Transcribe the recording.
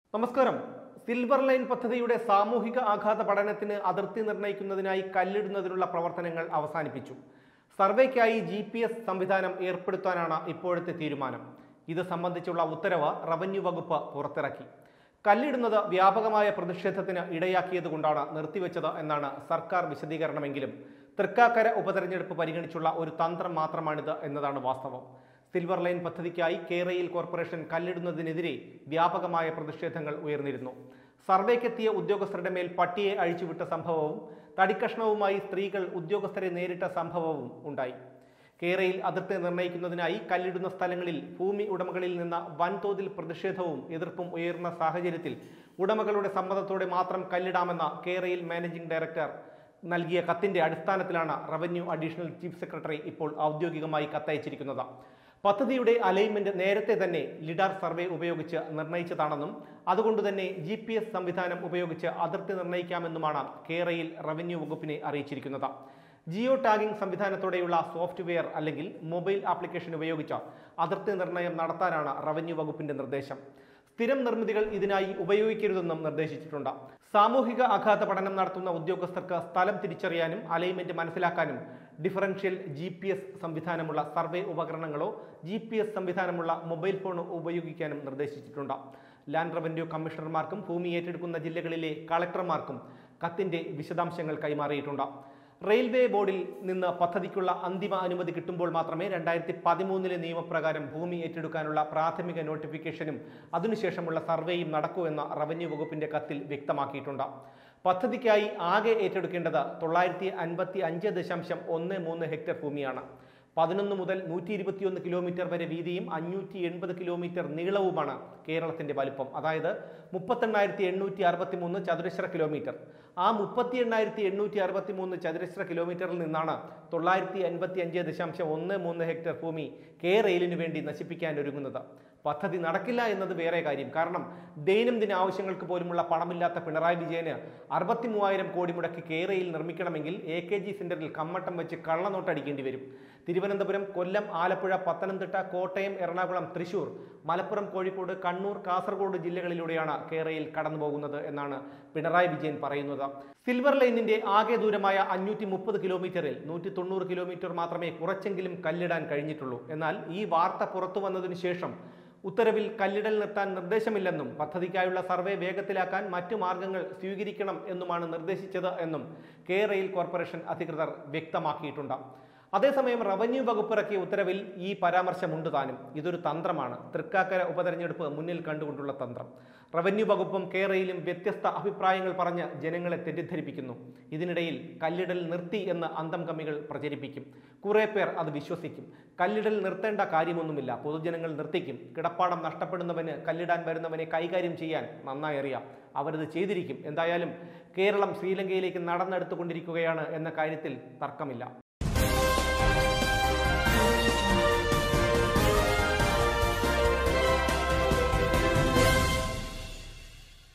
നമസ്കാരം silver line പദ്ധതിയുടെ സാമൂഹിക ആഘാത പഠനത്തിന് അതിർത്തി നിർണ്ണയിക്കുന്നതിനായി കല്ലിടുന്നതിനുള്ള പ്രവർത്തനങ്ങൾ അവസാനിപ്പിച്ചു സർവേക്കായി ജി പി എസ് സംവിധാനം ഏർപ്പെടുത്താനാണ് ഇപ്പോഴത്തെ തീരുമാനം ഇത് സംബന്ധിച്ചുള്ള ഉത്തരവ് റവന്യൂ വകുപ്പ് പുറത്തിറക്കി കല്ലിടുന്നത് വ്യാപകമായ പ്രതിഷേധത്തിന് ഇടയാക്കിയതുകൊണ്ടാണ് നിർത്തിവെച്ചത് എന്നാണ് സർക്കാർ വിശദീകരണമെങ്കിലും തൃക്കാക്കര ഉപതെരഞ്ഞെടുപ്പ് പരിഗണിച്ചുള്ള ഒരു തന്ത്രം മാത്രമാണിത് എന്നതാണ് വാസ്തവം സിൽവർ ലൈൻ പദ്ധതിക്കായി കേരയിൽ കോർപ്പറേഷൻ കല്ലിടുന്നതിനെതിരെ വ്യാപകമായ പ്രതിഷേധങ്ങൾ ഉയർന്നിരുന്നു സർവേക്കെത്തിയ ഉദ്യോഗസ്ഥരുടെ മേൽ പട്ടിയെ അഴിച്ചുവിട്ട സംഭവവും തടിക്കഷ്ണവുമായി സ്ത്രീകൾ ഉദ്യോഗസ്ഥരെ നേരിട്ട സംഭവവും ഉണ്ടായി കേരയിൽ അതിർത്തി നിർണ്ണയിക്കുന്നതിനായി കല്ലിടുന്ന സ്ഥലങ്ങളിൽ ഭൂമി ഉടമകളിൽ നിന്ന് വൻതോതിൽ പ്രതിഷേധവും എതിർപ്പും ഉയർന്ന സാഹചര്യത്തിൽ ഉടമകളുടെ സമ്മതത്തോടെ മാത്രം കല്ലിടാമെന്ന കേരയിൽ മാനേജിംഗ് ഡയറക്ടർ നൽകിയ കത്തിന്റെ അടിസ്ഥാനത്തിലാണ് റവന്യൂ അഡീഷണൽ ചീഫ് സെക്രട്ടറി ഇപ്പോൾ ഔദ്യോഗികമായി കത്തയച്ചിരിക്കുന്നത് പദ്ധതിയുടെ അലൈൻമെന്റ് നേരത്തെ തന്നെ ലിഡാർ സർവേ ഉപയോഗിച്ച് നിർണയിച്ചതാണെന്നും അതുകൊണ്ട് തന്നെ ജി പി എസ് സംവിധാനം ഉപയോഗിച്ച് അതിർത്തി നിർണ്ണയിക്കാമെന്നുമാണ് കേരയിൽ റവന്യൂ വകുപ്പിനെ അറിയിച്ചിരിക്കുന്നത് ജിയോ ടാഗിംഗ് സംവിധാനത്തോടെയുള്ള സോഫ്റ്റ്വെയർ അല്ലെങ്കിൽ മൊബൈൽ ആപ്ലിക്കേഷൻ ഉപയോഗിച്ച് അതിർത്തി നിർണ്ണയം നടത്താനാണ് റവന്യൂ വകുപ്പിന്റെ നിർദ്ദേശം സ്ഥിരം നിർമ്മിതികൾ ഇതിനായി ഉപയോഗിക്കരുതെന്നും നിർദ്ദേശിച്ചിട്ടുണ്ട് സാമൂഹിക ആഘാത പഠനം നടത്തുന്ന ഉദ്യോഗസ്ഥർക്ക് സ്ഥലം തിരിച്ചറിയാനും അലൈൻമെന്റ് മനസ്സിലാക്കാനും ഡിഫറൻഷ്യൽ ജി പി എസ് സംവിധാനമുള്ള സർവേ ഉപകരണങ്ങളോ ജി പി എസ് സംവിധാനമുള്ള മൊബൈൽ ഫോണോ ഉപയോഗിക്കാനും നിർദ്ദേശിച്ചിട്ടുണ്ട് ലാൻഡ് റവന്യൂ കമ്മീഷണർമാർക്കും ഭൂമി ഏറ്റെടുക്കുന്ന ജില്ലകളിലെ കളക്ടർമാർക്കും കത്തിന്റെ വിശദാംശങ്ങൾ കൈമാറിയിട്ടുണ്ട് റെയിൽവേ ബോർഡിൽ നിന്ന് പദ്ധതിക്കുള്ള അന്തിമ അനുമതി കിട്ടുമ്പോൾ മാത്രമേ രണ്ടായിരത്തി പതിമൂന്നിലെ നിയമപ്രകാരം ഭൂമി ഏറ്റെടുക്കാനുള്ള പ്രാഥമിക നോട്ടിഫിക്കേഷനും അതിനുശേഷമുള്ള സർവേയും നടക്കൂ എന്ന റവന്യൂ വകുപ്പിന്റെ കത്തിൽ വ്യക്തമാക്കിയിട്ടുണ്ട് പദ്ധതിക്കായി ആകെ ഏറ്റെടുക്കേണ്ടത് തൊള്ളായിരത്തി അൻപത്തി അഞ്ച് ദശാംശം ഒന്ന് മൂന്ന് ഹെക്ടർ ഭൂമിയാണ് പതിനൊന്ന് മുതൽ നൂറ്റി ഇരുപത്തിയൊന്ന് കിലോമീറ്റർ വരെ വീതിയും അഞ്ഞൂറ്റി എൺപത് കിലോമീറ്റർ നീളവുമാണ് കേരളത്തിന്റെ വലിപ്പം അതായത് മുപ്പത്തെണ്ണായിരത്തി എണ്ണൂറ്റി അറുപത്തി മൂന്ന് ചതുരശ്ര കിലോമീറ്റർ ആ മുപ്പത്തി എണ്ണായിരത്തി എണ്ണൂറ്റി അറുപത്തി മൂന്ന് ചതുരശ്ര കിലോമീറ്ററിൽ നിന്നാണ് തൊള്ളായിരത്തി അൻപത്തി അഞ്ച് ദശാംശം ഒന്ന് മൂന്ന് ഹെക്ടർ ഭൂമി കെ റെയിലിനു വേണ്ടി നശിപ്പിക്കാൻ ഒരുങ്ങുന്നത് പദ്ധതി നടക്കില്ല എന്നത് വേറെ കാര്യം കാരണം ദൈനംദിന ആവശ്യങ്ങൾക്ക് പോലുമുള്ള പണമില്ലാത്ത പിണറായി വിജയന് അറുപത്തി മൂവായിരം കോടി മുടക്കി കേരയിൽ നിർമ്മിക്കണമെങ്കിൽ എ കെ ജി സെന്ററിൽ കമ്മട്ടം വെച്ച് കള്ളനോട്ടടിക്കേണ്ടി വരും തിരുവനന്തപുരം കൊല്ലം ആലപ്പുഴ പത്തനംതിട്ട കോട്ടയം എറണാകുളം തൃശൂർ മലപ്പുറം കോഴിക്കോട് കണ്ണൂർ കാസർഗോഡ് ജില്ലകളിലൂടെയാണ് കേരയിൽ കടന്നു പോകുന്നത് എന്നാണ് പിണറായി വിജയൻ പറയുന്നത് സിൽവർ ലൈനിന്റെ ആകെ ദൂരമായ അഞ്ഞൂറ്റി മുപ്പത് കിലോമീറ്ററിൽ നൂറ്റി തൊണ്ണൂറ് കിലോമീറ്റർ മാത്രമേ കുറച്ചെങ്കിലും കല്ലിടാൻ കഴിഞ്ഞിട്ടുള്ളൂ എന്നാൽ ഈ വാർത്ത പുറത്തു വന്നതിന് ശേഷം ഉത്തരവിൽ കല്ലിടൽ നിർത്താൻ നിർദ്ദേശമില്ലെന്നും പദ്ധതിക്കായുള്ള സർവേ വേഗത്തിലാക്കാൻ മറ്റു മാർഗങ്ങൾ സ്വീകരിക്കണം എന്നുമാണ് നിർദ്ദേശിച്ചത് എന്നും കെ റെയിൽ കോർപ്പറേഷൻ അധികൃതർ വ്യക്തമാക്കിയിട്ടുണ്ട് അതേസമയം റവന്യൂ വകുപ്പ് ഇറക്കിയ ഉത്തരവിൽ ഈ പരാമർശമുണ്ട് താനും ഇതൊരു തന്ത്രമാണ് തൃക്കാക്കര ഉപതെരഞ്ഞെടുപ്പ് മുന്നിൽ കണ്ടുകൊണ്ടുള്ള തന്ത്രം റവന്യൂ വകുപ്പും കേരളയിലും വ്യത്യസ്ത അഭിപ്രായങ്ങൾ പറഞ്ഞ് ജനങ്ങളെ തെറ്റിദ്ധരിപ്പിക്കുന്നു ഇതിനിടയിൽ കല്ലിടൽ നിർത്തി എന്ന് അന്തം കമ്മികൾ പ്രചരിപ്പിക്കും കുറെ പേർ അത് വിശ്വസിക്കും കല്ലിടൽ നിർത്തേണ്ട കാര്യമൊന്നുമില്ല പൊതുജനങ്ങൾ നിർത്തിക്കും കിടപ്പാടം നഷ്ടപ്പെടുന്നവന് കല്ലിടാൻ വരുന്നവനെ കൈകാര്യം ചെയ്യാൻ നന്നായി അറിയാം അവരത് ചെയ്തിരിക്കും എന്തായാലും കേരളം ശ്രീലങ്കയിലേക്ക് നടന്നെടുത്തുകൊണ്ടിരിക്കുകയാണ് എന്ന കാര്യത്തിൽ തർക്കമില്ല